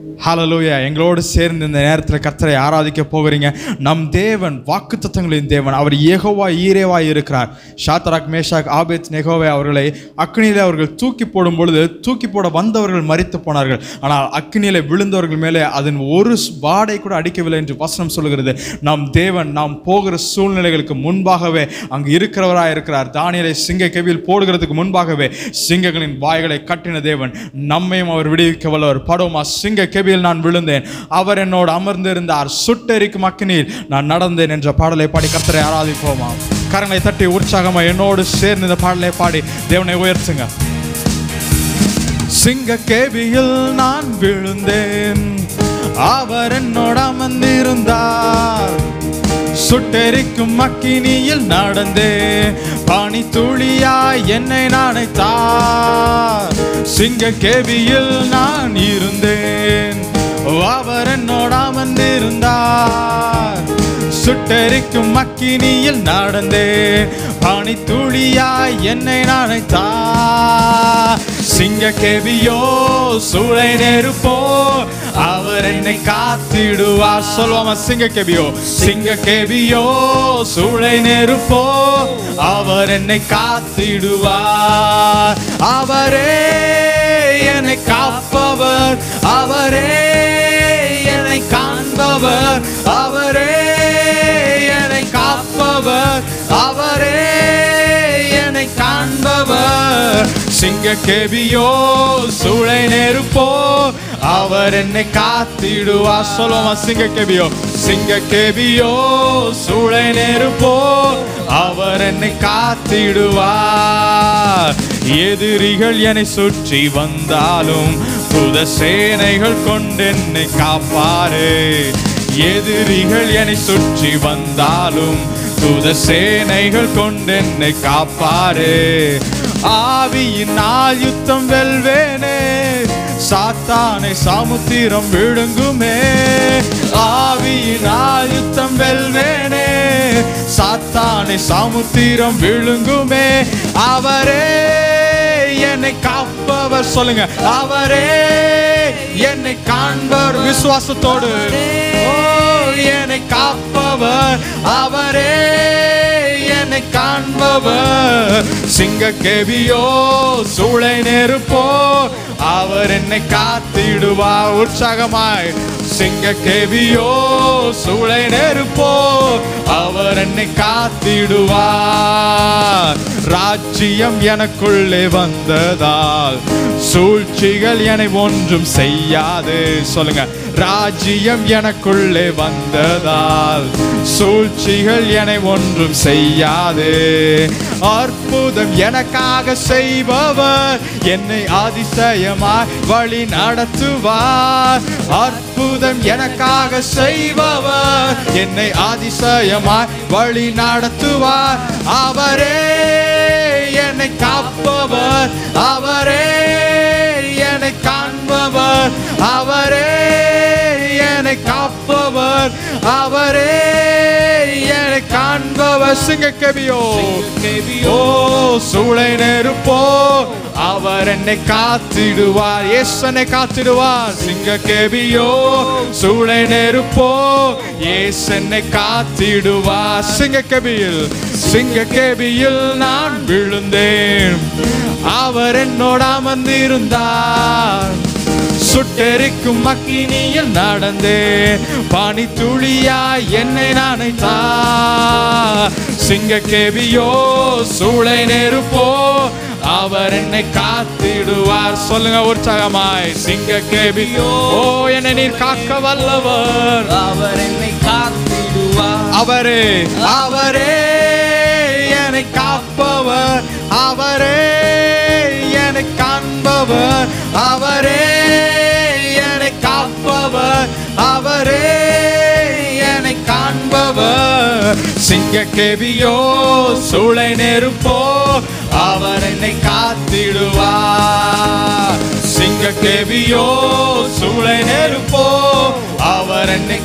ஹalleluya எங்களோடு சேர்ந்து இந்த நேரத்தில் கர்த்தரை ஆராதிக்க போகிறீங்க நம் தேவன் வாக்குத்தத்தங்களின் தேவன் அவர் ஏகோவா ஈரேவா இருக்கிறார் ஷாத்ராக் மேஷாக் ஆபேத் நெகோவே அவர்களை அக்னியிலே அவர்கள் தூக்கி போடும் பொழுது தூக்கி போட வந்தவர்கள் மரித்து போனார்கள் ஆனால் அக்னியிலே விழுந்தவர்கள் மேலே அதன் ஒரு வாடை கூட அடிக்கவில்லை என்று வசனம் சொல்லுகிறது நம் தேவன் நாம் போகிற சூழ்நிலைகளுக்கு முன்பாகவே அங்கு இருக்கிறவராய் இருக்கிறார் தானியலை சிங்க கெவியில் போடுகிறதுக்கு முன்பாகவே சிங்கங்களின் வாய்களை கட்டின தேவன் நம்மையும் அவர் விடுவிக்க வல்லவர் படோமா சிங்க கெவியில் நான் விழுந்தேன் அவர் என்னோடு அமர்ந்திருந்தார் சுட்டெரிக்கும் அக்கினியில் நான் நடந்தேன் என்ற பாடலை பாடி கர்த்தரை ஆராதிப்போமா கரங்களை தட்டி உற்சாகமா என்னோடு சேர்ந்து இந்த பாடலை பாடி தேவனை உயர்த்துங்க சிங்க கேபியில் நான் விழுந்தேன் அவர் என்னோடு அமர்ந்திருந்தார் சுட்டெரிக்கும் அக்கினியில் நடந்தே பனி துளியாய் என்னை நினைத்தார் சிங்க கேபியில் நான் இருந்தேன் அவர் என்னோடு அமர்ந்திருந்தார் சுட்டெரிக்கும் அக்கினியில் நடந்தே பனி துளியாய் என்னை நினைத்தார் சிங்க கேபியோ சூளை நெருப்போ அவர் என்னை காத்திடுவார் சொல்லுவாம சிங்க கேபியோ சிங்க கேபியோ சூளை நெருப்போ அவர் என்னை காத்திடுவார் அவரே என்னை காப்பவர் அவரே என்னை காண்பவர் அவரே என்னை காப்பவர் அவரே என்னை காண்பவர் சிங்க கேபியோ சூளை நெருப்போ அவர் என்னை காத்திடுவார் சொல்லுமா சிங்க கேபியோ சிங்க கேபியோ சூளை நெருப்போ அவர் என்னை காத்திடுவார் எதிரிகள் என்னை சுற்றி வந்தாலும் புத சேனைகள் கொண்டு என்னை காப்பாரு எதிரிகள் என்னை சுற்றி வந்தாலும் தூத சேனைகள் கொண்டு என்னை காப்பாரு ஆவியினால் யுத்தம் வெல்வேனே சாத்தானை சாமுத்திரம் விழுங்குமே ஆவியினால் யுத்தம் வெல்வேனே சாத்தானை சாமுத்திரம் விழுங்குமே அவரே என்னை காப்பவர் சொல்லுங்க அவரே என்னை காண்பவர் விசுவாசத்தோடு ஓ என்னை காப்பவர் அவரே என்னை காண்பவர் சிங்க கேபியோ சூளை நெருப்போ அவர் என்னை காத்திடுவார் உற்சாகமாய் சிங்க கேபியோ சூளை நெருப்போ அவர் என்னை காத்திடுவார் ராஜ்யம் எனக்குள்ளே வந்ததால் சூழ்ச்சிகள் என்னை ஒன்றும் செய்யாது சொல்லுங்க ராஜ்யம் எனக்குள்ளே வந்ததால் சூழ்ச்சிகள் என்னை ஒன்றும் செய்யாது அற்புதம் எனக்காக செய்பவர் என்னை அதிசயமாய் வழி நடத்துவார் அற்புதம் எனக்காக செய்பவர் என்னை அதிசயமாய் வழி நடத்துவார் அவரே என்னை காப்பவர் அவரே என்னை காண்பவர் அவரே என்னை காப்பவர் அவரே என்னை காண்பவர் சிங்க கபியோ ஓ சூளை நெருப்போ அவர் என்னை காத்திடுவார் எஸ் என்னை காத்திடுவார் சிங்க கேபியோ சூளை நெருப்போ ஏஸ் என்னை காத்திடுவார் சிங்க கேபியில் சிங்க கேபியில் நான் விழுந்தேன் அவர் என்னோட அமர்ந்திருந்தார் சுட்டெரிக்கும் அக்கினியில் நடந்தேன் பனி துளியா என்னை நினைத்தா சிங்க கேபியோ சூளை நெருப்போ அவர் என்னை காத்திடுவார் சொல்லுங்க உற்சாகமாய் சிங்க கேபியோ ஓ என்னை நீர் காக்க வல்லவர் அவர் என்னை காத்திடுவார் அவரே அவரே என்னை காப்பவர் அவரே என்னை காண்பவர் அவரே என்னை காப்பவர் அவரே என்னை காண்பவர் சிங்க கேபியோ சூளை நெருப்போ அவர் என்னை காத்திடுவார் சிங்க கேபியோ சூளை நெருப்போ அவர் என்னை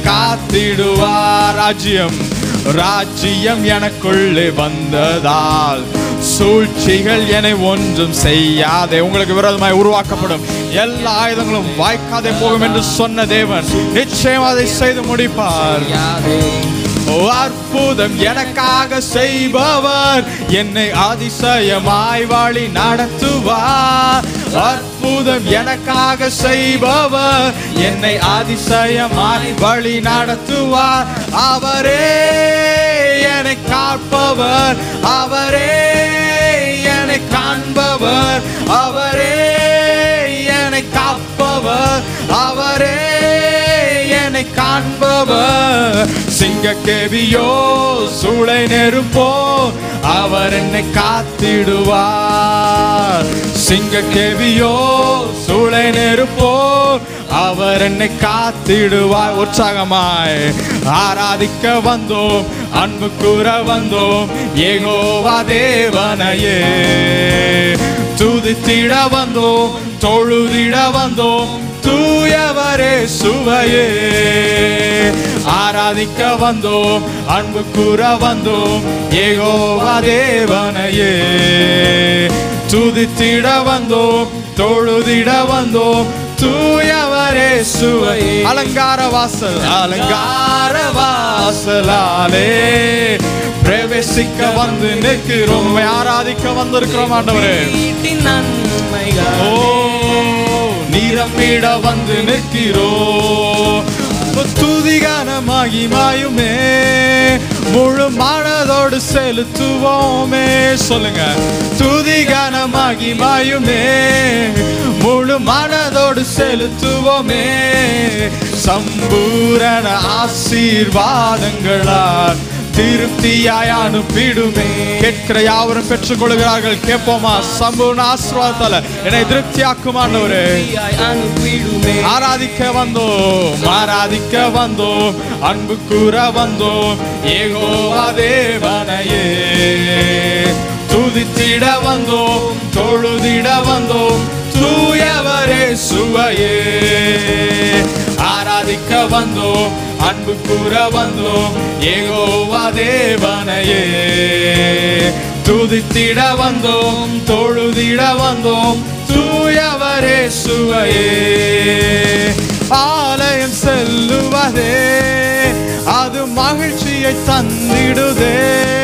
காத்திடுவார் ராஜ்யம் ராஜ்யம் எனக்குள்ளே வந்ததால் சூழ்ச்சிகள் என்னை ஒன்றும் செய்யாதே உங்களுக்கு விரோதமாய் உருவாக்கப்படும் எல்லா ஆயுதங்களும் வாய்க்காதே போகும் என்று சொன்ன தேவன் நிச்சயம் அதை செய்து முடிப்பார் யாரே ஓ அற்புதம் எனக்காக செய்பவர் என்னை அதிசயமாய் வழி நடத்துவார் அற்புதம் எனக்காக செய்பவர் என்னை அதிசயமாய் வழி நடத்துவார் அவரே என்னை காப்பவர் அவரே என்னை காண்பவர் அவரே என்னை காப்பவர் அவரே என்னை காண்பவர் சிங்க கேவியோ சூளை நெருப்போ அவர் என்னை காத்திடுவார் சிங்க கேவியோ சூளை நெருப்போ அவர் என்னை காத்திடுவார் உற்சாகமாய் ஆராதிக்க வந்தோம் அன்பு கூற வந்தோம் ஏகோவா தேவனையே துதித்திட வந்தோம் தொழுதிட வந்தோம் தூயவரே சுவையே ஆராதிக்க வந்தோம் அன்பு கூற வந்தோம் ஏகோவா தேவனையே துதித்திட வந்தோம் தொழுதிட வந்தோம் தூயவரே சுவையே அலங்கார வாசல் அலங்கார வாசலாலே பிரவேசிக்க வந்து நிற்கிறோம் உம்மை ஆராதிக்க வந்திருக்கிறோம் ஆண்டவரே வீட்டின் நன்மைகள் ஓ நீரம்பிட வந்து நிற்கிறோ துதிகானமாகி மாயுமே முழு மனதோடு செலுத்துவோமே சொல்லுங்க துதிகானமாகி மாயுமே முழு மனதோடு செலுத்துவோமே சம்பூரண ஆசீர்வாதங்களால் திருப்தியாய் அனுப்பிடுமே கேட்கிற யாவரும் பெற்றுக் கொள்கிறார்கள் கேட்போமா சம்பூர்ண ஆசீர்வாதத்தால என்னை திருப்தியாக்கும் ஆண்டவரே தீயாய் அனுப்பிடுமே ஆராதிக்க வந்தோம் ஆராதிக்க வந்தோம் அன்பு கூற வந்தோம் ஏகோவா தேவனையே துதித்திட வந்தோம் தொழுதிட வந்தோம் தூயவரே சுவையே ஆராதிக்க வந்தோம் அன்பு கூற வந்தோம் ஏகோவா தேவனையே துதித்திட வந்தோம் தொழுதிட வந்தோம் தூயவரே சுவையே ஆலயம் செல்லுவதே அது மகிழ்ச்சியை தந்திடுதே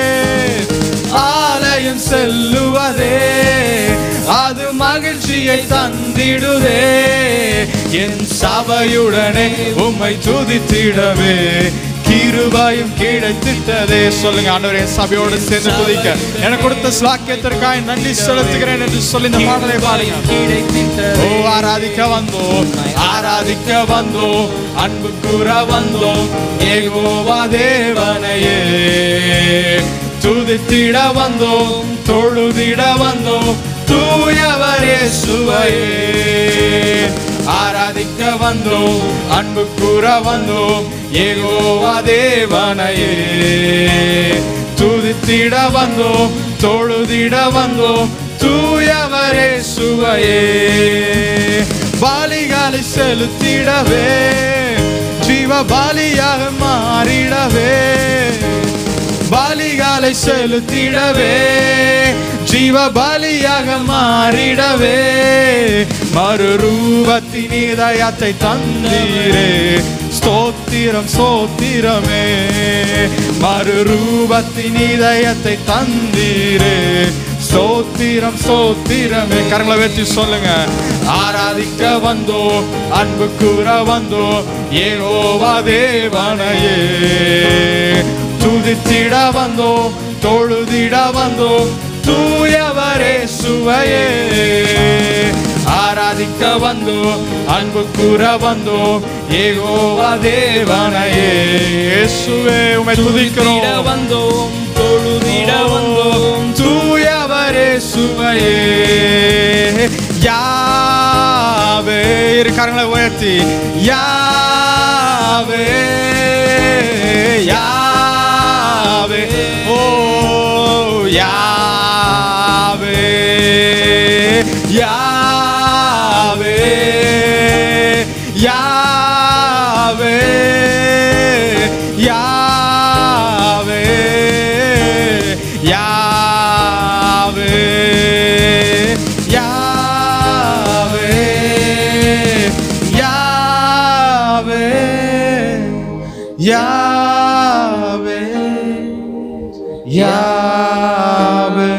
ஆலயம் செல்லுவதே அது மகிழ்ச்சியை தந்திடுதே என் சபையுடனே உம்மை துதித்திடவே கிருபாயும் கிடைத்திட்டதே சொல்லுங்க ஆண்டவரே என் சபையோடு சேர்ந்து துதிக்க எனக்கு கொடுத்த ஸ்லாக்கியத்திற்காக நன்றி செலுத்துகிறேன் என்று சொல்லி இந்த பாடலை பாருங்க ஓ கிடைத்திட்டதே ஆராதிக்க வந்தோம் ஆராதிக்க வந்தோம் அன்பு கூற வந்தோம் ஏகோவா தேவனையே துதித்திட வந்தோம் தொழுதிட வந்தோம் தூயவரே சுவையே ஆராதிக்க வந்தோம் அன்பு கூற வந்தோம் ஏகோவா தேவனையே துதித்திட வந்தோம் தொழுதிட வந்தோம் தூயவரே சுவையே பாலிகாலை செலுத்திடவே ஜீவ பாலியாக மாறிடவே பாலிகாலை செலுத்திடவே ஜீவ பலியாக மாறிடவே மறுரூபத்தின் இதயத்தை தந்தீரே ஸ்தோத்திரம் ஸ்தோத்திரமே மறுரூபத்தின் இதயத்தை தந்தீரே ஸ்தோத்திரம் ஸ்தோத்திரமே கரங்களை வச்சு சொல்லுங்க ஆராதிக்க வந்தோம் அன்பு கூற வந்தோம் ஏகோவா தேவனையே துதித்திட வந்தோம் தொழுதிட வந்தோம் தூயவரே சுவையே ஆராதிக்க வந்தோம் அன்பு கூற வந்தோம் ஏகோவா தேவனையே இயேசுவே உமை துதிக்கிறோம் துதித்திட வந்தோம் தொழுதிட வந்தோம் தூயவரே சுவையே யாவே இரு கரங்களை உயர்த்தி யாவே யாவே ஓ யாவே யாவே யாவே யாவே யாவே யாவே யாவே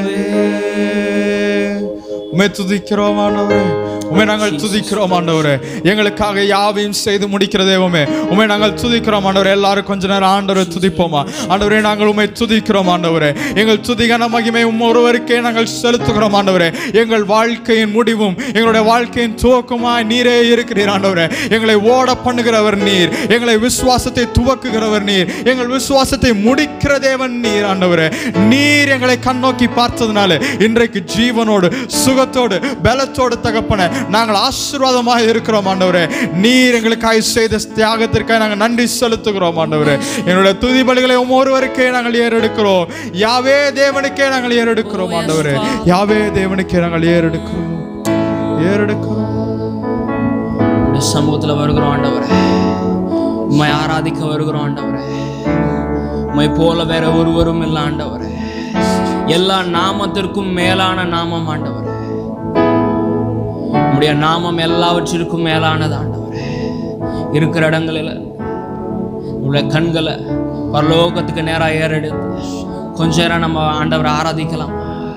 உமை துதிக்கிறோம் ஆண்டவரே உமை நாங்கள் துதிக்கிறோம் ஆண்டவரே எங்களுக்காக யாவையும் செய்து முடிக்கிற தேவமே உமை நாங்கள் துதிக்கிறோம் ஆண்டவரே எல்லாரும் கொஞ்ச நேரம் ஆண்டவரை துதிப்போமா ஆண்டவரே நாங்கள் உமை துதிக்கிறோம் ஆண்டவரே எங்கள் துதிகன மகிமை உம் ஒருவருக்கே நாங்கள் செலுத்துகிறோம் ஆண்டவரே எங்கள் வாழ்க்கையின் முடிவும் எங்களுடைய வாழ்க்கையின் துவக்கமாய் நீரே இருக்கிறீர் ஆண்டவரே எங்களை ஓட பண்ணுகிறவர் நீர் எங்களை விசுவாசத்தை துவக்குகிறவர் நீர் எங்கள் விசுவாசத்தை முடிக்கிற தேவன் நீர் ஆண்டவரே நீர் எங்களை கண்ணோக்கி பார்த்ததுனால இன்றைக்கு ஜீவனோடு சுகத்தோடு பலத்தோடு தகப்பன நாங்கள் ஆசீர்வாதமாக இருக்கிறோம் ஆண்டவரே நீர் எங்களுக்காக செய்த தியாகத்திற்காக நாங்கள் நன்றி செலுத்துகிறோம் ஆண்டவரே என்னுடைய துதி பலிகளை உம் ஒருவருக்கே நாங்கள் ஏறெடுக்கிறோம் யாவே தேவனுக்கே நாங்கள் ஏறெடுக்கிறோம் ஆண்டவரே யாவே தேவனுக்கே நாங்கள் ஏறெடுக்கிறோம் ஏறெடுக்கிறோம் உடைய சமூகத்துல வருகிறோம் ஆண்டவரே உம்மை ஆராதிக்க வருகிறோம் ஆண்டவரே உம்மை போல வேற ஒருவரும் இல்லை ஆண்டவரே எல்லா நாமத்திற்கும் மேலான நாமம் ஆண்டவரே உம்முடைய நாமம் எல்லாவற்றிற்கும் மேலானது ஆண்டவரே இருக்கிற இடங்களில் உடைய கண்களை பரலோகத்துக்கு நேராக ஏறெடுத்து கொஞ்ச நேரம் நம்ம ஆண்டவரை ஆராதிக்கலாம்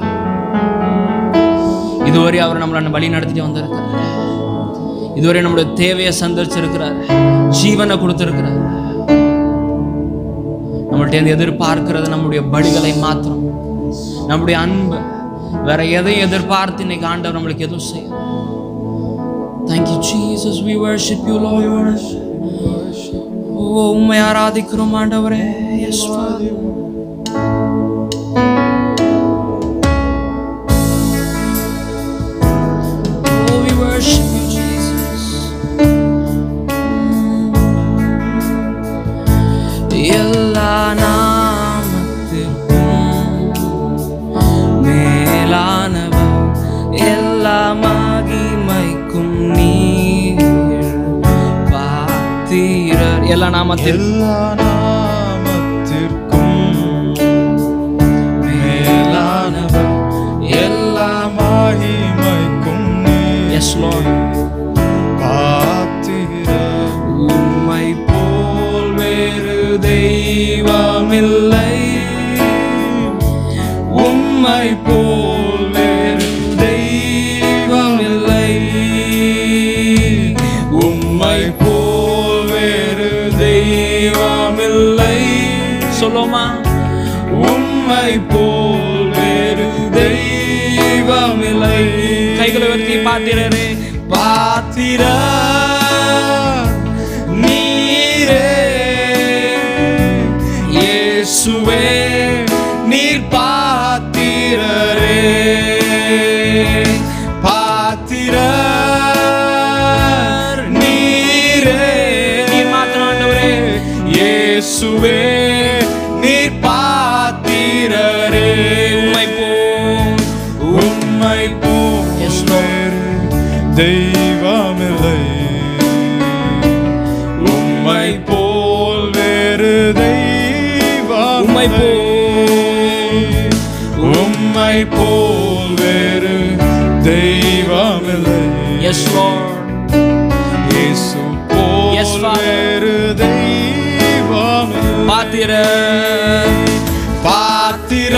இதுவரை அவர் நம்மளை வழி நடத்திட்டு வந்திருக்கார் இதுவரை நம்முடைய தேவையை சந்தரிச்சிருக்கிறார் ஜீவனை கொடுத்திருக்கிறார் நம்மள்ட்ட இருந்து எதிர்பார்க்கிறது நம்முடைய பலிகளை மாத்திரம் நம்முடைய அன்பு வேற எதையும் எதிர்பார்த்து இன்னைக்கு ஆண்டவர் நம்மளுக்கு எதுவும் செய்யும் thank you Jesus we worship you Lord oh உம்மை ஆராதிக்கிறோம் ஆண்டவரே yes Oh, we worship you, Jesus. எல்லா நாமத்திற்கும் மேலானவர் எல்லா மகிமைக்கும் நீர் பாத்திரர் எல்லா நாமத்தில் எல்லா நாமத்திற்கும் மேலானவர் எல்லா மகிமைக்கும் நீர் எஸ் லார்ட் பாத்திரர் உம்மை போல் வேறு தெய்வமில்லை உம்மை போல் வேறு தெய்வமில்லை உம்மை போல் வேறு தெய்வமில்லை சொல்லுமா உம்மை போல் வேறு தெய்வமில்லை கைகளை உயர்த்தி பாத்திரரே பாத்திர நீரே இயேசுவே நீர் பாத்திரரே பாத்திர நீரே நீர் மாத்திரம் ஆண்டவரே இயேசுவே நீர் பாத்திரரே உம்மை போல் உம்மை Yes, போல் Lord. தெய்வமில்லை உம்மை போல் வேறு தெய்வம் உம்மை போல். உம்மை போல் வேறு தெய்வமில்லை எஸ் லார்ட் இயேசு போல் Yes, Father. வேறு தெய்வமில்லை பாத்திர பாத்திர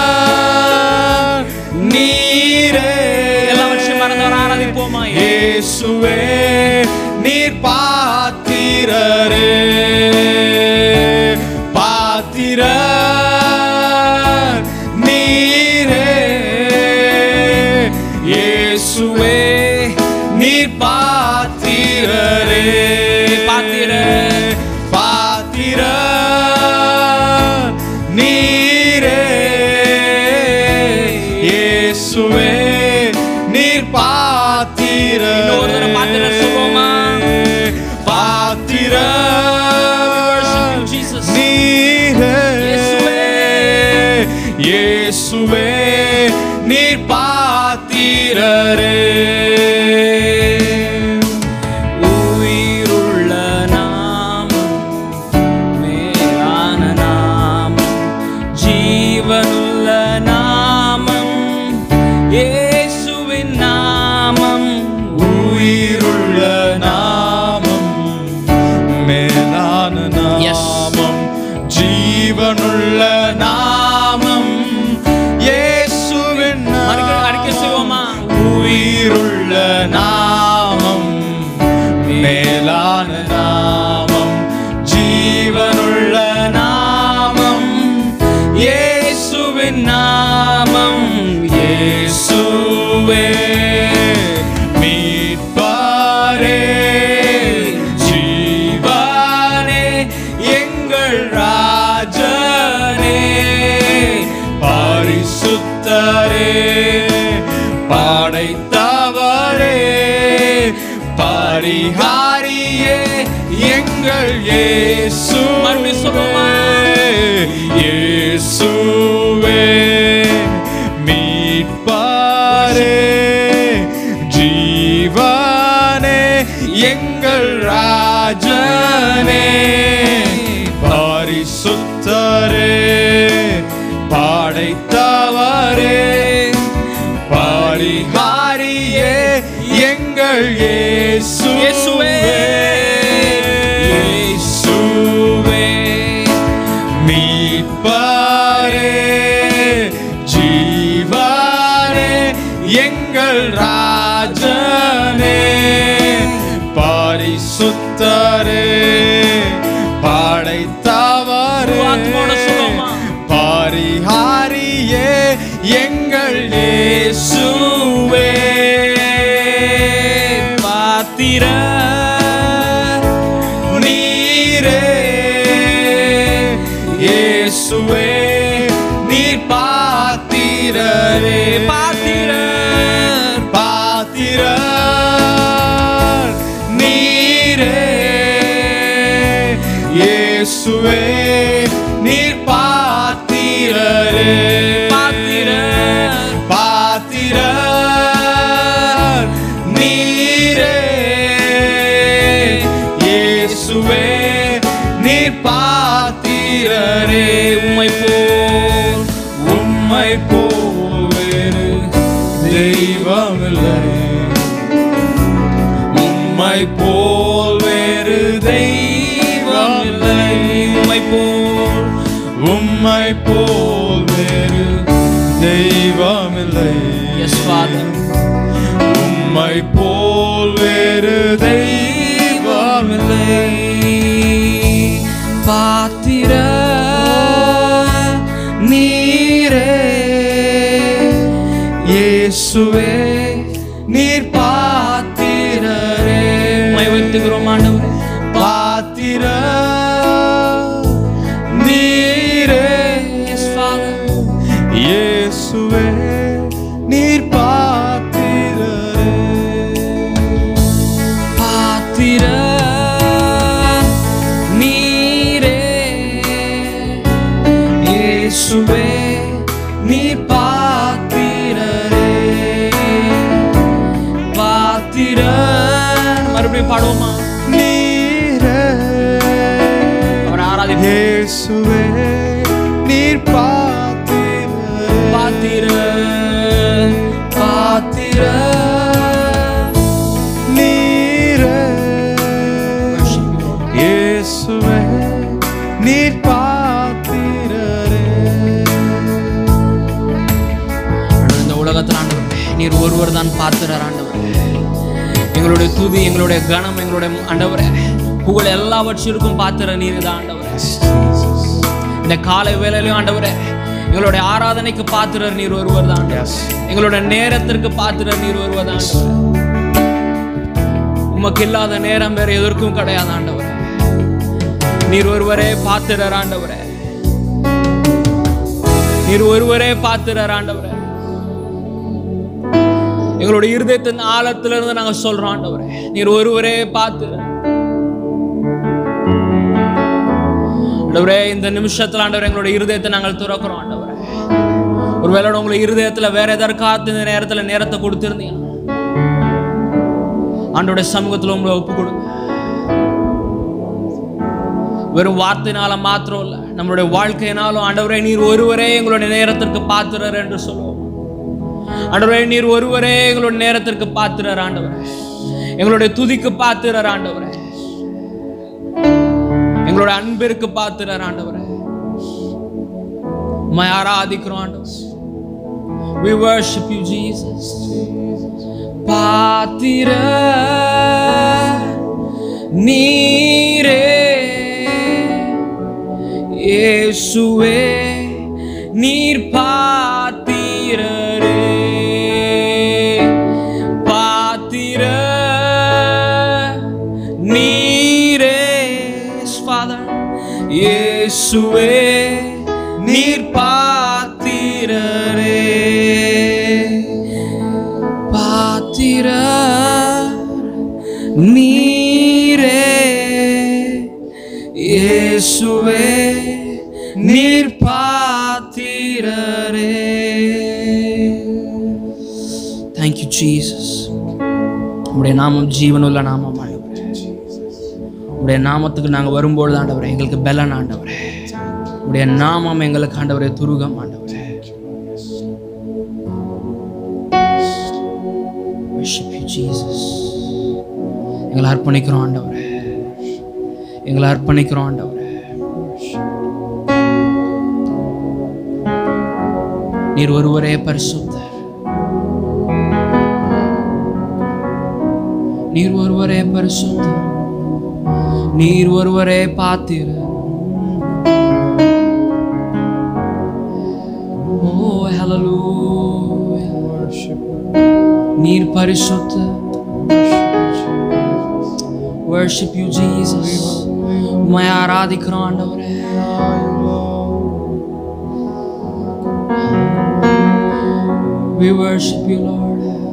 நீரே எல்லாவற்றையும் மறந்தவர் ஆராதிப்போமா இயேசுவே நீர் பாத்திரரே பாத்திர நீரே இயேசுவே நீர் பாத்திரரே பாத்திர. பாத்திர நீரே இயேசுவே நீர் பாத்திர இன்னொரு தடவை பாத்திர சொல்லுவோமா? பாத்திர worship you, Jesus. நீரே இயேசுவே. இயேசுவே நீர் பாத்திரரே உயிருள்ள நாமம் மேலான நாமம் ஜீவனுள்ள நாமம் இயேசுவின் நாமம் உயிருள்ள நாமம் மேலான Yes. நாமம் உயிருள்ள நாமம் இயேசுவின் அறிக்கை- அறிக்கை செய்வோமா? உயிருள்ள நாமம் மேலான நாமம் ஜீவனுள்ள நாமம் இயேசுவின் நாமம் இயேசுவே மீட்பாரே ஜீவானே எங்கள் ராஜனே பரிசுத்தரே படைத்தவரே பரிகாரியே எங்கள் இயேசு மறுபடியும் சொல்லுவோமா? இயேசுவே மீட்பாரே ஜீவனே எங்கள் ராஜனே பரிசுத்தரே படைத்தவரே பரிகாரியே எங்கள் இயேசு இயேசுவே. இயேசுவே மீட்பாரே ஜீவானே எங்கள் ராஜனே பரிசுத்தரே படைத்தவரே ஆத்மாவோட சொல்லுவோமா? பரிகாரியே எங்கள் இயேசுவே பாத்திர நீரே இயேசுவே நீர் பாத்திரரே பாத்திரர் பாத்திரர் நீரே இயேசுவே நீர் பாத்திரரே பாத்திரர் பாத்திரர் நீரே இயேசுவே நீர் பாத்திரரே உம்மை போல் உம்மை போல் வேறு தெய்வமில்லை உம்மை போல் வேறு தெய்வமில்லை உம்மை போல் உம்மை போல் வேறு தெய்வமில்லை Yes, Father. உம்மை போல் வேறு தெய்வமில்லை பாத்திர நீரே இயேசுவே நீர் பாத்திரரே உம்மை உயர்த்துகிறோம் ஆண்டவரே பாத்திர நீரே Yes, Father. இயேசுவே நீர் பாத்திரரே பாத்திர நீரே இயேசுவே நீர் பாத்திரரே பாத்திர மறுபடியும் பாடுவோமா நீரே அவரை ஆராதிப்போம் இயேசுவே நீர் பாத்திரரே பாத்திர பாத்திர நீரே இயேசுவே நீர் பாத்திரரே ஆண்டவரே, இந்த உலகத்தில் ஆண்டவரே நீர் ஒருவர் தான் பார்த்துறார் ஆண்டவரே எங்களுடைய துதி எங்களுடைய கணம் எங்களுடைய ஆண்டவரே புகழ் எல்லாவற்றிற்கும் பார்த்துற நீர் தான் ஆண்டவரே இந்த காலை வேலையிலும் ஆண்டவரே எங்களுடைய ஆராதனைக்கு பாத்திரர் நீர் ஒருவர் தான் ஆண்டவரே. எங்களுடைய நேரத்திற்கு பாத்திரர் நீர் ஒருவர் தான் ஆண்டவரே. உமக்கு இல்லாத நேரம் வேற எதற்கும் கிடையாது ஆண்டவரே நீர் ஒருவரே பாத்திரர் ஆண்டவரே நீர் ஒருவரே பாத்திரர் ஆண்டவரே எங்களுடைய இருதயத்தின் ஆழத்துல இருந்து நாங்க சொல்றோம் ஆண்டவரே நீர் ஒருவரே பாத்திரர் ஆண்டவரே இந்த நிமிஷத்துல ஆண்டவரே எங்களுடைய இருதயத்தை நாங்கள் துறக்கிறோம் ஆண்டவரே ஒருவேளை உங்களுடைய இருதயத்துல வேற எதற்காத்து இந்த நேரத்துல நேரத்தை கொடுத்திருந்தீங்க ஆண்டோட சமூகத்துல உங்களை ஒப்பு கொடுங்க வெறும் வார்த்தையினால மாத்திரம் இல்ல நம்மளுடைய வாழ்க்கையினாலும் ஆண்டவரே நீர் ஒருவரே எங்களுடைய நேரத்திற்கு பாத்திரர் என்று சொல்லுவோம் ஆண்டவரே நீர் ஒருவரே எங்களுடைய நேரத்திற்கு பாத்திரர் ஆண்டவரே எங்களுடைய துதிக்கு பாத்திரர் ஆண்டவரே எங்களுடைய அன்பிற்கு பாத்திரர் ஆண்டவரே உம்மை ஆராதிக்கிறோம் ஆண்டவர் we worship you jesus பாத்திர நீரே இயேசுவே நீர் பாத்திரரே பாத்திர நீரே Father இயேசுவே நீர் பாத்திரரே பாத்திர நீரே இயேசுவே நீர் பாத்திரரே தேங்க் யூ ஜீசஸ் உடைய நாமம் ஜீவனுள்ள நாமம் ஆண்டவரே உடைய நாமத்துக்கு நாங்கள் வரும்பொழுது ஆண்டவரே எங்களுக்கு பலன் ஆண்டவரே உடைய நாமம் எங்களுக்கு ஆண்டவரே துருகம் ஆண்டவரே Worship you, Jesus. எங்களை அர்ப்பணிக்கிறோம் ஆண்டவரே எங்களை அர்ப்பணிக்கிறோம் ஆண்டவரே நீர் ஒருவரே பரிசுத்தர் நீர் ஒருவரே பரிசுத்தர் நீர் ஒருவரே பாத்திர ஓ ஹalleluya நீர் பரிசுத்தர் worship you jesus உம்மை ஆராதிக்கிறோம் ஆண்டவரே we worship you lord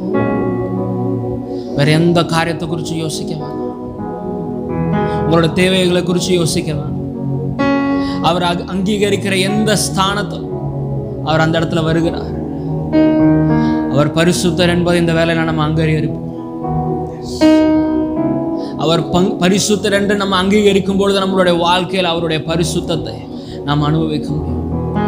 வேற எந்த காரியத்தை குறித்து யோசிக்க வேணாம் உங்களோட தேவைகளை குறித்து யோசிக்க வேணாம் அவர் அங்க- அங்கீகரிக்கிற எந்த ஸ்தானத்தில் அவர் அந்த இடத்துல வருகிறார் அவர் பரிசுத்தர் என்பதை இந்த வேலையில நம்ம அங்கீகரிப்போம் அவர் பங் பரிசுத்தர் என்று நம்ம அங்கீகரிக்கும் பொழுது நம்மளுடைய வாழ்க்கையில் அவருடைய பரிசுத்தத்தை நாம் அனுபவிக்க முடியும்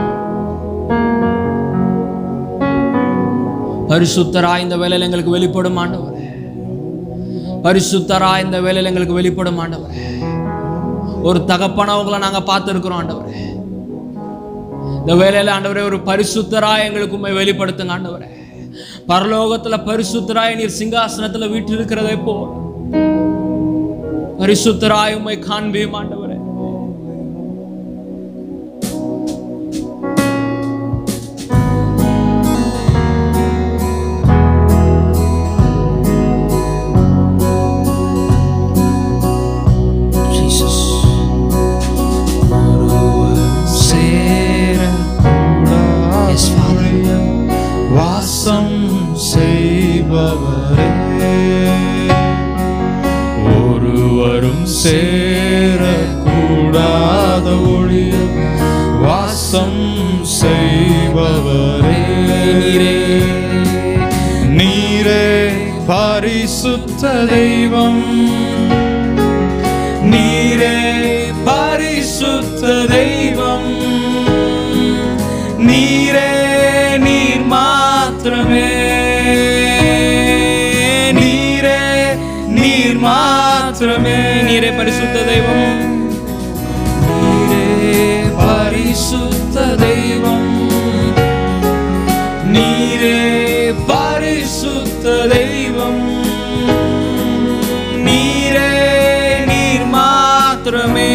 பரிசுத்தரா இந்த வேலையில் எங்களுக்கு வெளிப்படும் ஆண்டவரே பரிசுத்தரா இந்த வேலையில் எங்களுக்கு வெளிப்படும் ஆண்டவரே ஒரு தகப்பனவங்களை நாங்க பார்த்துருக்கிறோம் ஆண்டவரே இந்த வேலையில ஆண்டவரே ஒரு பரிசுத்தரா எங்களுக்கு உண்மை வெளிப்படுத்துங்க ஆண்டவரே பரலோகத்துல பரிசுத்தராய் நீர் சிங்காசனத்துல வீற்றிருக்கிறதை போல் பரிசுத்தராய் உம்மை காண்பியும் ஆண்டவரே Jesus. Yes, Father. வாசம் செய்பவரே ஒருவரும் சேரக்கூடாத ஒளிய வாசம் செய்பவரே நீரே நீரே பரிசுத்த தெய்வம் நீரே பரிசுத்த தெய்வம் நீரே நீர் மாத்திரமே நீரே நீர் மாத்திரமே நீரே பரிசுத்த தெய்வம் நீரே பரிசுத்த தெய்வம் நீரே பரிசுத்த தெய்வம் நீரே நீர் மாத்திரமே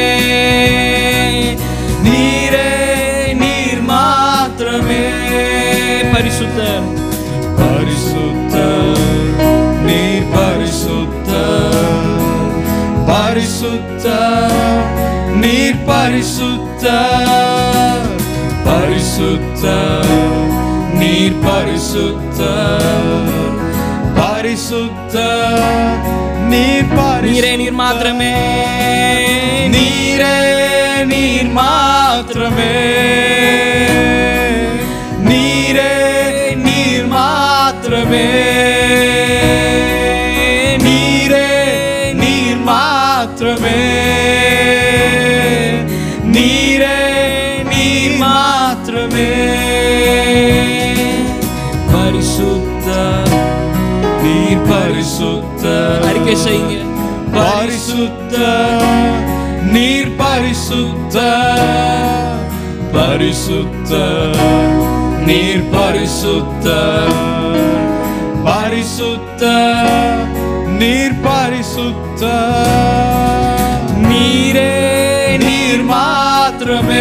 நீரே நீர் மாத்திரமே பரிசுத்தர் பரிசுத்த நீர் பரிசுத்த பரிசுத்த நீர் பரிசுத்த பரிசுத்த நீர் பரிசுத்த பரிசுத்த நீர் நீரே நீர் மாத்திரமே நீரே நீர் மாத்திரமே நீரே நீர் மாத்திரமே நீரே நீர் மாத்திரமே நீரே நீர் மாத்திரமே பரிசுத்த நீர் பரிசுத்த அறிக்கை செய்யுங்க பரிசுத்த நீர் பரிசுத்த பரிசுத்த நீர் பரிசுத்த பரிசுத்த நீர் பரிசுத்த நீரே நீர் மாத்திரமே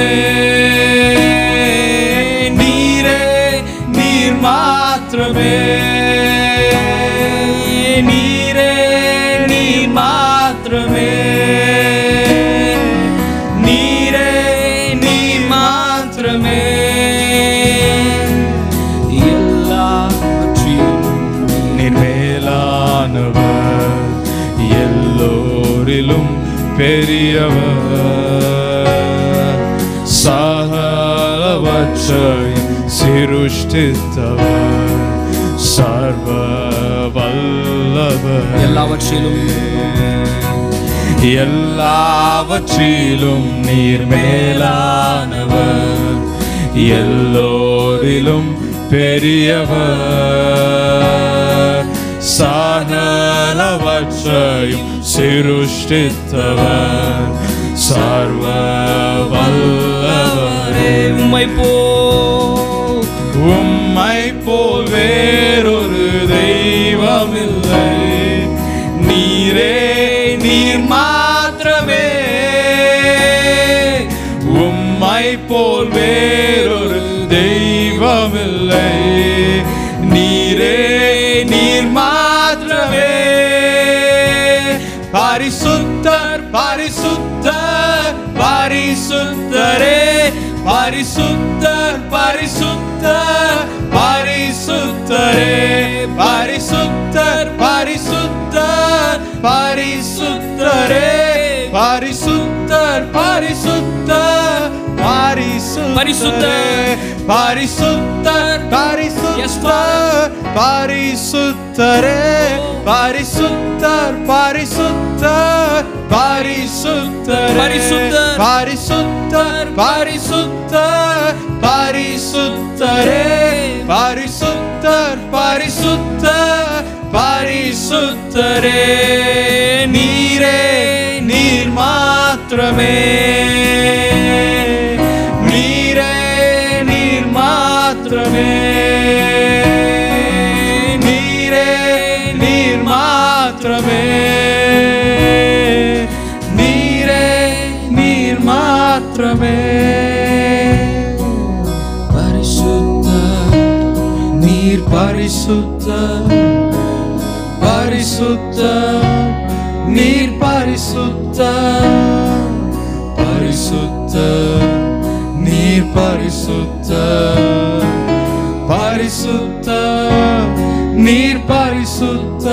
நீரே நீர் மாத்திரமே நீரே நீர் மாத்திரமே நீரே நீர் மாத்திரமே எல்லாவற்றிலும் நீர் மேலானவர் எல்லோரிலும் பெரியவர் சகலவற்றையும் சிருஷ்டித்தவர் சர்வ வல்லவர் எல்லாவற்றிலும் எல்லாவற்றிலும் நீர் மேலானவர் எல்லோரிலும் பெரியவர் சகலவற்றையும் சிருஷ்டித்தவர் சர்வ வல்லவரே உம்மை போ உம்மை போல் வேறொரு தெய்வமில்லை நீரே நீர் மாத்திரமே உம்மை போல் வேறொரு தெய்வமில்லை நீரே நீர் மாத்திரமே பரிசுத்தர் பரிசுத்தர் பரிசுத்தரே பரிசுத்தர் பரிசுத்தர் பரிசுத்தரே பரிசுத்தர் பரிசுத்தர் பரிசுத்தரே பரிசுத்தர் பரிசுத்தர் பரிசுத்தரே பரிசுத்தர் Yes, Father. பரிசுத்தர் பரிசுத்தரே பரிசுத்தர் பரிசுத்தர் பரிசுத்தரே பரிசுத்தர். பரிசுத்தர் பரிசுத்தர் பரிசுத்தரே பரிசுத்தர் பரிசுத்தர் பரிசுத்தரே நீரே நீர் மாத்திரமே நீரே நீர் மாத்திரமே நீரே நீர் மாத்திரமே நீரே நீர் மாத்திரமே பரிசுத்த நீர் பரிசுத்த பரிசுத்த நீர் பரிசுத்த பரிசுத்த நீர் பரிசுத்த பரிசுத்த நீர் பரிசுத்த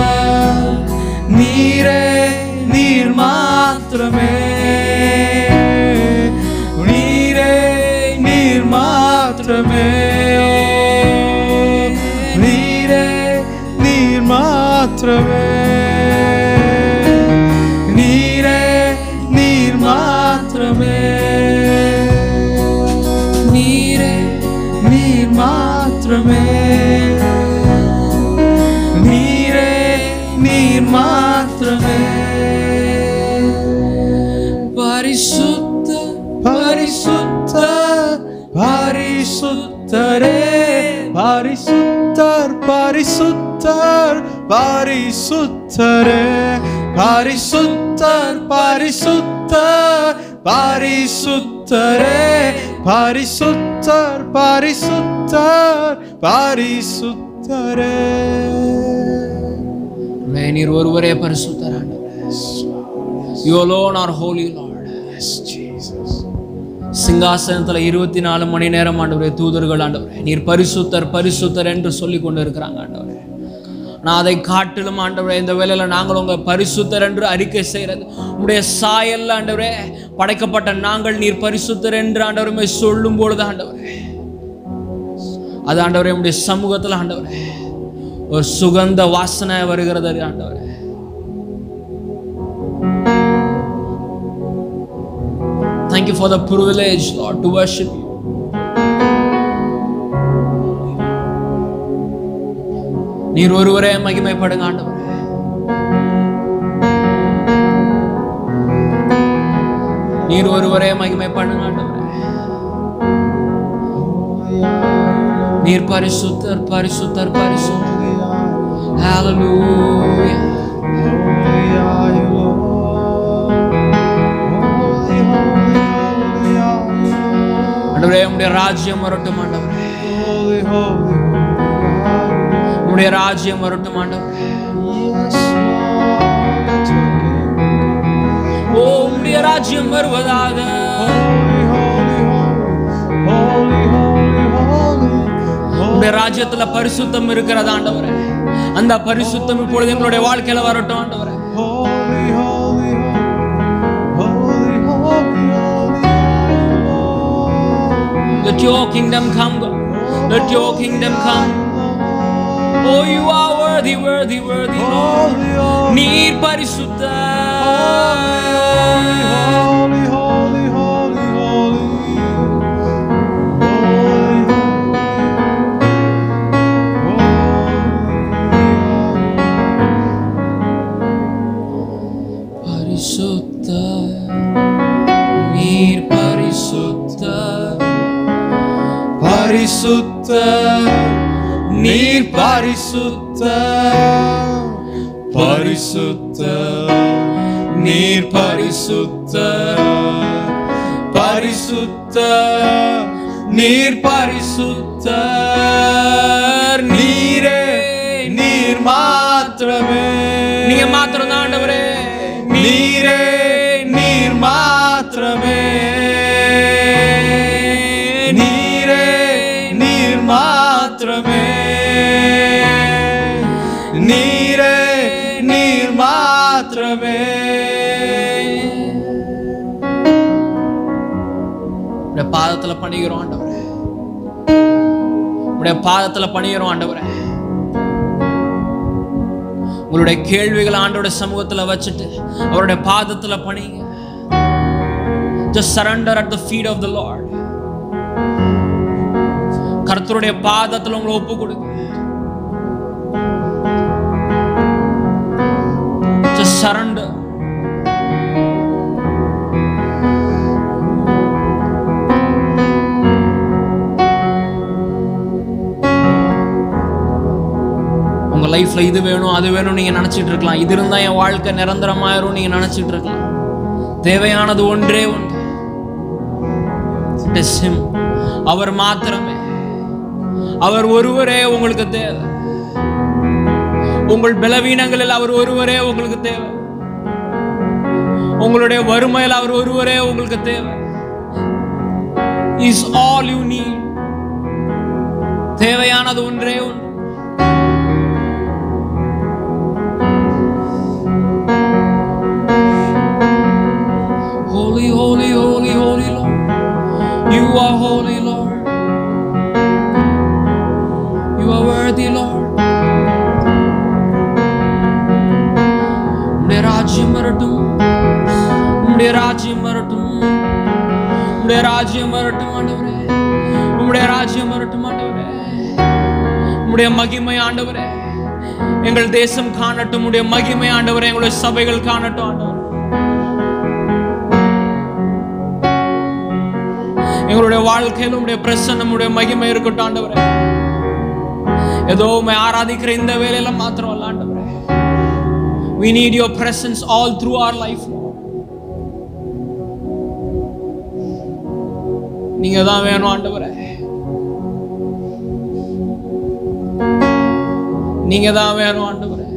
நீரே நீர் மாத்திரமே நீரே நீர் மாத்திரமே நீரே நீர் மாத்திரமே நீரே நீர் மாத்திரமே நீரே நீர் மாத்திரமே நீரே நீர் மாத்திரமே பரிசுத்த பரிசுத்த பரிசுத்தரே பரிசுத்தர் பரிசுத்தர் பரிசுத்தரே பரிசுத்தர் பரிசுத்தர் பரிசுத்தரே பரிசுத்தர் பரிசுத்தர் பரிசுத்தரே ஆமென். நீர் ஒருவரே பரிசுத்தர் ஆண்டவரே you alone are holy lord சிங்காசனத்துல இருபத்தி நாலு மணி நேரம் ஆண்டவரே தூதர்கள் ஆண்டவரே நீர் பரிசுத்தர் பரிசுத்தர் என்று சொல்லி கொண்டு இருக்கிறாங்க ஆண்டவரே நான் அதை காட்டிலும் ஆண்டவரே இந்த வேளையில நாங்கள் உங்க பரிசுத்தர் என்று அறிக்கை செய்கிறது உங்களுடைய சாயல்ல ஆண்டவரே படைக்கப்பட்ட நாங்கள் நீர் பரிசுத்தர் என்று ஆண்டவரே சொல்லும் பொழுது ஆண்டவரே அது ஆண்டவரே உங்களுடைய சமூகத்துல ஆண்டவரே ஒரு சுகந்த வாசனை வருகிறது ஆண்டவரே Thank you for the privilege, Lord, to worship you. நீர் ஒருவரே மகிமைப்படுங்க ஆண்டவரே நீர் ஒருவரே மகிமைப்படுங்க ஆண்டவரே நீர் பரிசுத்தர் பரிசுத்தர் பரிசுத்தர் Hallelujah. ஆண்டவரே உம்முடைய ராஜ்யம் வரட்டும் ஆண்டவரே உம்முடைய ராஜ்யம் வரட்டும் ஆண்டவரே ஓ உம்முடைய ராஜ்யம் வருவதாக உம்முடைய ராஜ்யத்துல பரிசுத்தம் இருக்கிறது ஆண்டவரே அந்த பரிசுத்தம் இப்பொழுது எங்களுடைய வாழ்க்கையில வரட்டும் ஆண்டவரே Let your kingdom come, God. Let your kingdom come. Oh, you are worthy, worthy, worthy, Lord. நீர் பரிசுத்த பரிசுத்த நீர் பரிசுத்த பரிசுத்த நீர் பரிசுத்த பரிசுத்த நீர் பரிசுத்த பரிசுத்த நீர் பரிசுத்த நீரே நீர் மாத்திரமே நீங்க மாத்திரம் தான் ஆண்டவரே நீரே நீர் மாத்திரமே நீரே நீர் மாத்திரமே நீரே நீர் மாத்திரமே உடைய பாதத்துல பணிகிறோம் ஆண்டவரே உடைய பாதத்துல பணிகிறோம் ஆண்டவரே உங்களுடைய கேள்விகளை ஆண்டோட சமூகத்துல வச்சுட்டு அவருடைய பாதத்துல பணிங்க just surrender at the feet of the lord கர்த்தருடைய பாதத்துல உங்களை ஒப்பு கொடுங்க just surrender உங்க லைஃப்ல இது வேணும் அது வேணும் நீங்க நினைச்சிட்டு இருக்கலாம் இது இருந்தா என் வாழ்க்கை நிரந்தரமாயிரும் நீங்க நினைச்சிட்டு இருக்கலாம் தேவையானது ஒன்றே ஒன்று It is him. அவர் மாத்திரமே அவர் ஒருவரே உங்களுக்கு தேவை உங்கள் பலவீனங்களில் அவர் ஒருவரே உங்களுக்கு தேவை உங்களுடைய வறுமையில் அவர் ஒருவரே உங்களுக்கு தேவை இஸ் ஆல் யூ நீட் தேவையானது ஒன்றே ஒன்று Holy, holy, holy, holy Lord. You are holy, Lord. You are worthy, Lord. உம்முடைய ராஜ்யம் வரட்டும் உம்முடைய ராஜ்யம் வரட்டும் உம்முடைய ராஜ்யம் வரட்டும் ஆண்டவரே உம்முடைய ராஜ்யம் வரட்டும் ஆண்டவரே உம்முடைய மகிமை ஆண்டவரே எங்கள் தேசம் காணட்டும் உடைய மகிமை ஆண்டவரே எங்களுடைய சபைகள் காணட்டும் ஆண்டவரே எங்களுடைய வாழ்க்கையில் உடைய பிரசன்னம் உடைய மகிமை இருக்கட்டும் ஆண்டவரே ஏதோ உண்மை ஆராதிக்கிற இந்த வேலையில மாத்திரம் அல்ல ஆண்டவரே we need your presence all through our life Lord. நீங்க தான் வேணும் ஆண்டவரே நீங்க தான் வேணும் ஆண்டவரே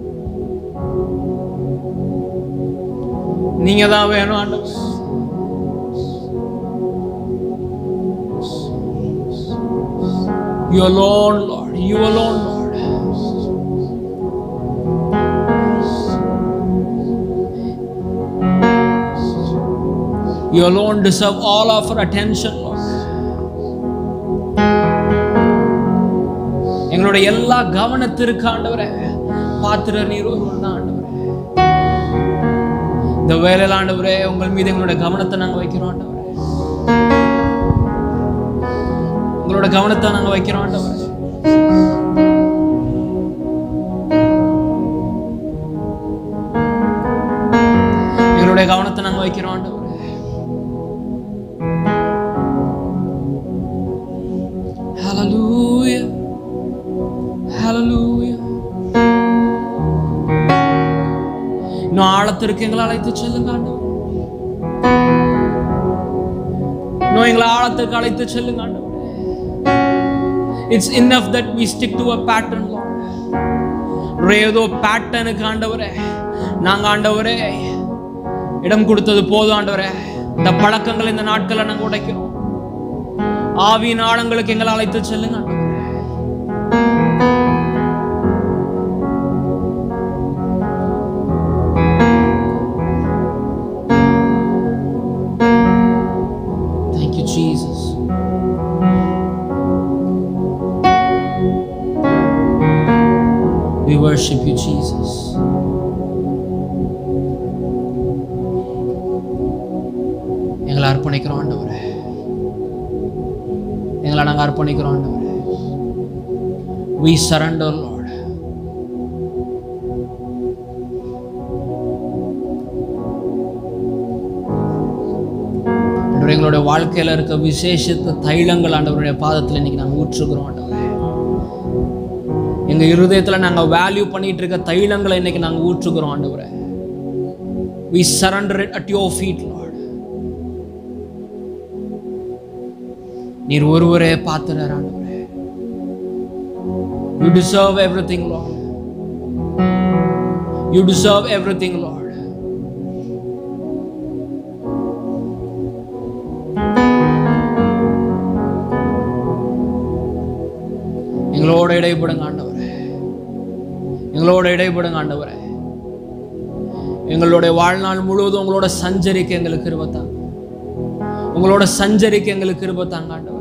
நீங்க தான் வேணும் ஆண்டவரே You alone, Lord. You alone, Lord. You alone deserve all of our attention, Lord. எங்களுடைய எல்லா கவனத்திற்கு ஆண்டவரே பாத்திர நீர் ஒருவர் தான் ஆண்டவரே இந்த வேலையில் ஆண்டவரே உங்கள் மீது எங்களுடைய கவனத்தை நாங்கள் வைக்கிறோம் ஆண்டவரே உங்களோட கவனத்தை நாங்க வைக்கிறோம் ஆண்டவரே எங்களுடைய கவனத்தை நாங்க வைக்கிறோம் ஆண்டவரே Hallelujah. இன்னும் ஆழத்திற்கு எங்களை அழைத்து செல்லுங்க ஆண்டவரே இன்னும் எங்களை ஆழத்துக்கு அழைத்து செல்லுங்க ஆண்டவரே it's enough that we stick to a pattern ஏதோ பேட்டர்னுக்கு ஆண்டவரே நாங்க ஆண்டவரே இடம் கொடுத்தது போதும் ஆண்டவரே இந்த பழக்கங்கள் இந்த நாட்களை நாங்க உடைக்கிறோம் ஆவியின் ஆழங்களுக்கு எங்களை அழைத்து செல்லுங்க ஆண்டவரே Thank you, Jesus. We worship you, Jesus. எங்களை அர்ப்பணிக்கிறோம் ஆண்டவரே எங்களை நாங்கள் அர்ப்பணிக்கிறோம் ஆண்டவரே we surrender lord ஆண்டவரே, எங்களுடைய வாழ்க்கையில இருக்க விசேஷத்த தைலங்கள் ஆண்டவருடைய பாதத்தில் இன்னைக்கு நாங்கள் ஊற்றுகிறோம் ஆண்டவரே எங்க இருதயத்துல நாங்க வேல்யூ பண்ணிட்டு இருக்க தைலங்களை இன்னைக்கு நாங்க ஊற்றுகிறோம் ஆண்டவரே we surrender it at your feet lord நீர் ஒருவரே பாத்திரர் ஆண்டவரே you deserve everything lord you deserve everything lord எங்களோட இடைப்படுங்க ஆண்டவரே எங்களோட இடைப்படுங்க ஆண்டவரே எங்களுடைய வாழ்நாள் முழுவதும் உங்களோட சஞ்சரிக்க எங்களுக்கு இருபத்தாங்க உங்களோட சஞ்சரிக்க எங்களுக்கு இருபத்தாங்க ஆண்டவரே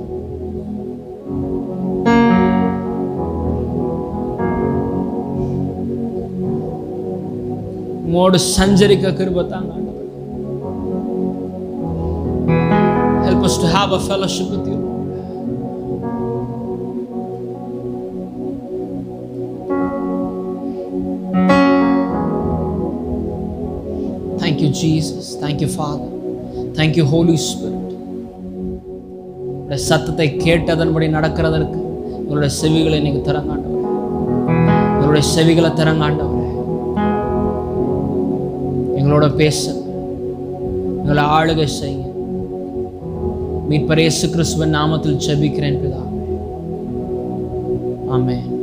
உங்களோட சஞ்சரிக்க கிருபத்தாங்க ஆண்டவரே Help us to have a fellowship with you. Lord. Thank you, Jesus. Thank you, Father. Thank you, Holy Spirit. உடைய சத்தத்தை கேட்டதன்படி நடக்கிறதற்கு உங்களுடைய செவிகளை நீங்க திறங்காண்டவரே உங்களுடைய செவிகளை திறங்காண்டவரே எங்களோட பேச எங்களை ஆளுகை செய்யுங்க மீட்பர் இயேசு கிறிஸ்துவின் நாமத்தில் ஜெபிக்கிறேன் பிதாவே ஆமென்